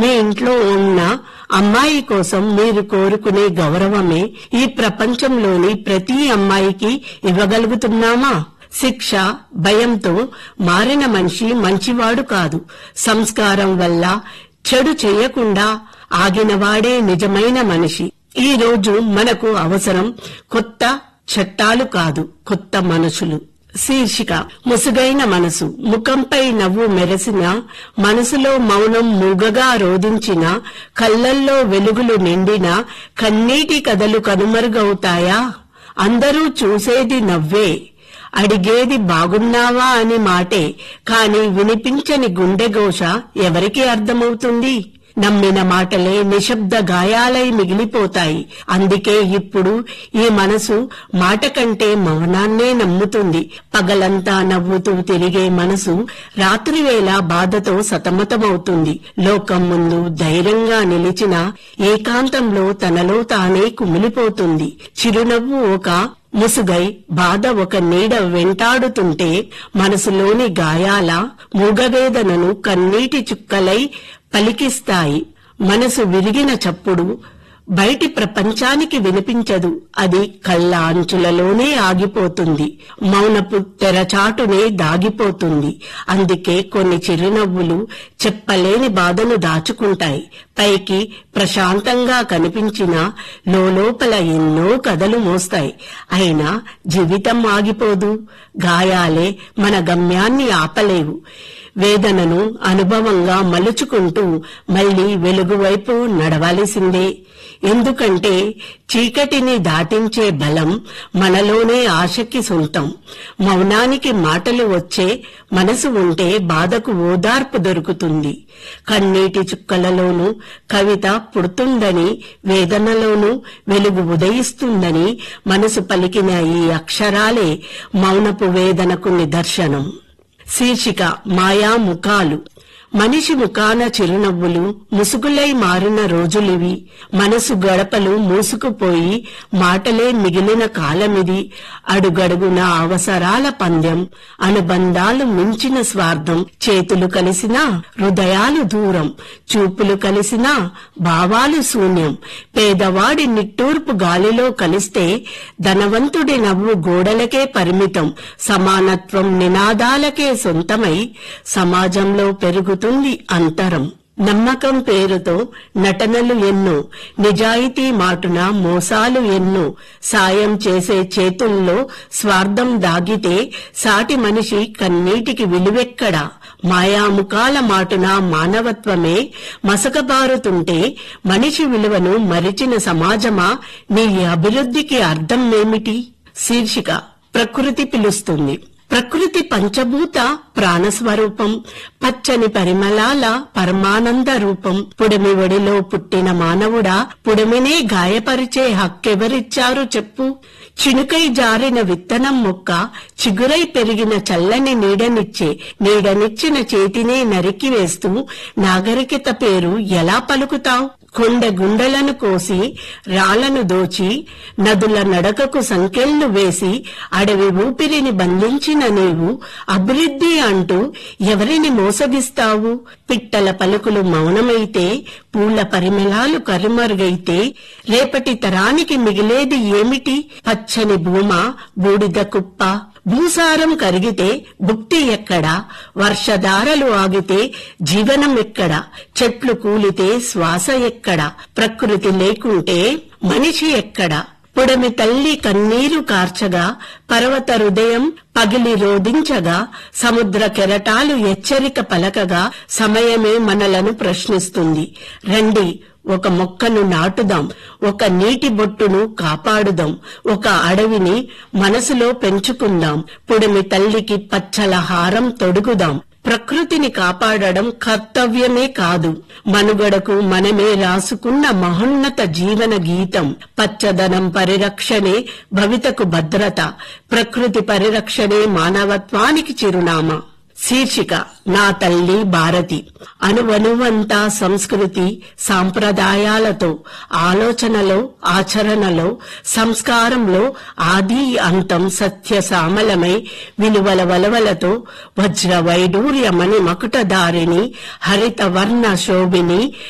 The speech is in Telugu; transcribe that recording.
మీ ఇంట్లో ఉన్న అమ్మాయి కోసం మీరు కోరుకునే గౌరవమే ఈ ప్రపంచంలోని ప్రతి అమ్మాయికి ఇవ్వగలుగుతున్నామా శిక్ష భయంతో మారిన మనిషి మంచివాడు కాదు సంస్కారం వల్ల చెడు చేయకుండా ఆగినవాడే నిజమైన మనిషి ఈ రోజు మనకు అవసరం కొత్త చట్టాలు కాదు కొత్త మనుషులు శీర్షిక ముసుగైన మనసు ముఖంపై నవ్వు మెరసిన మనసులో మౌనం మూగగా రోధించిన కళ్ళల్లో వెలుగులు నిండిన కన్నీటి కథలు కనుమరుగవుతాయా అందరూ చూసేది నవ్వే అడిగేది బాగున్నావా అని మాటే కాని వినిపించని గుండెఘోష ఎవరికి అర్థమవుతుంది నమ్మిన మాటలే నిశ్శబ్ద గాయాలై మిగిలిపోతాయి అందుకే ఇప్పుడు ఈ మనసు మాట కంటే మౌనాన్నే నమ్ముతుంది పగలంతా నవ్వుతూ తిరిగే మనసు రాత్రివేళ బాధతో సతమతమవుతుంది లోకం ముందు ధైర్యంగా నిలిచిన ఏకాంతంలో తనలో తానే కుమిలిపోతుంది చిరునవ్వు ఒక ముసుగై బాధ ఒక నీడ వెంటాడుతుంటే మనసులోని గాయాల మూగవేదనను కన్నీటి చుక్కలై పలికిస్తాయి మనసు విరిగిన చప్పుడు బయటి ప్రపంచానికి వినిపించదు అది కళ్ళ అంచులలోనే ఆగిపోతుంది మౌనపు తెరచాటునే దాగిపోతుంది అందుకే కొన్ని చిరునవ్వులు చెప్పలేని బాధను దాచుకుంటాయి పైకి ప్రశాంతంగా కనిపించిన లోపల ఎన్నో కథలు మోస్తాయి అయినా జీవితం ఆగిపోదు గాయాలే మన గమ్యాన్ని ఆపలేవు వేదనను అనుభవంగా మలుచుకుంటూ మళ్లీ వెలుగు వైపు నడవాల్సిందే ఎందుకంటే చీకటిని దాటించే బలం మనలోనే ఆశకి సొంతం మౌనానికి మాటలు వచ్చే మనసు ఉంటే బాధకు ఓదార్పు దొరుకుతుంది కన్నీటి చుక్కలలోనూ కవిత పుడుతుందని వేదనలోనూ వెలుగు ఉదయిస్తుందని మనసు పలికిన ఈ అక్షరాలే మౌనపు వేదనకు నిదర్శనం శీర్షిక మాయా ముఖాలు మనిషి ముఖాన చిరునవ్వులు ముసుగులై మారిన రోజులివి మనసు గడపలు మూసుకుపోయి మాటలే మిగిలిన కాలమిది అడుగడుగున అవసరాల పందెం అనుబంధాలు మించిన స్వార్థం చేతులు కలిసినా హృదయాలు దూరం చూపులు కలిసినా భావాలు శూన్యం పేదవాడి నిట్టూర్పు గాలిలో కలిస్తే ధనవంతుడి నవ్వు గోడలకే పరిమితం సమానత్వం నినాదాలకే సొంతమై సమాజంలో పెరుగుతుంది అంతరం నమ్మకం పేరుతో నటనలు ఎన్నో నిజాయితీ మాటున మోసాలు ఎన్నో సాయం చేసే చేతుల్లో స్వార్థం దాగితే సాటి మనిషి కన్నీటికి విలువెక్కడా మాయాముఖాల మాటున మానవత్వమే మసకబారుతుంటే మనిషి విలువను మరిచిన సమాజమా నీ అభివృద్ధికి అర్థం ఏమిటి శీర్షిక ప్రకృతి పిలుస్తుంది ప్రకృతి పంచభూత ప్రాణస్వరూపం పచ్చని పరిమళాల పరమానంద రూపం పుడమి ఒడిలో పుట్టిన మానవుడా పుడమినే గాయపరిచే హక్కెవరిచ్చారు చెప్పు చినుకై జారిన విత్తనం మొక్క చిగురై పెరిగిన చల్లని నీడనిచ్చే నీడనిచ్చిన చేతినే నరికి వేస్తూ నాగరికత పేరు ఎలా పలుకుతావు కొండ గుండెలను కోసి రాళ్లను దోచి నదుల నడకకు సంకెళ్లు వేసి అడవి ఊపిరిని బంధించిన నీవు అభివృద్ధి అంటూ ఎవరిని మోసగిస్తావు పిట్టల పలుకులు మౌనమైతే పూల పరిమళాలు కరుమరుగైతే రేపటి తరానికి మిగిలేది ఏమిటి పచ్చని భూమ బూడిద కుప్ప భూసారం కరిగితే భుక్తి ఎక్కడా వర్షధారలు ఆగితే జీవనం ఎక్కడా చెట్లు కూలితే శ్వాస ఎక్కడా ప్రకృతి లేకుంటే మనిషి ఎక్కడా పుడమి తల్లి కన్నీరు కార్చగా పర్వత హృదయం పగిలి రోధించగా సముద్ర కెరటాలు హెచ్చరిక పలకగా సమయమే మనలను ప్రశ్నిస్తుంది రండి ఒక మొక్కను నాటుదాం ఒక నీటి బొట్టును కాపాడుదాం ఒక అడవిని మనసులో పెంచుకుందాం పుడమి తల్లికి పచ్చల హారం తొడుగుదాం ప్రకృతిని కాపాడడం కర్తవ్యమే కాదు మనుగడకు మనమే రాసుకున్న మహోన్నత జీవన గీతం పచ్చదనం పరిరక్షణే భవితకు భద్రత ప్రకృతి పరిరక్షణే మానవత్వానికి చిరునామా శీర్షిక నా తల్లి భారతి అనువనువంతా సంస్కృతి సాంప్రదాయాలతో ఆలోచనలో ఆచరణలో సంస్కారంలో ఆది అంతం సత్య సామలమై విలువల వలవలతో వజ్ర వైడూర్యమణి మకుటదారిని హరిత వర్ణ శోభిని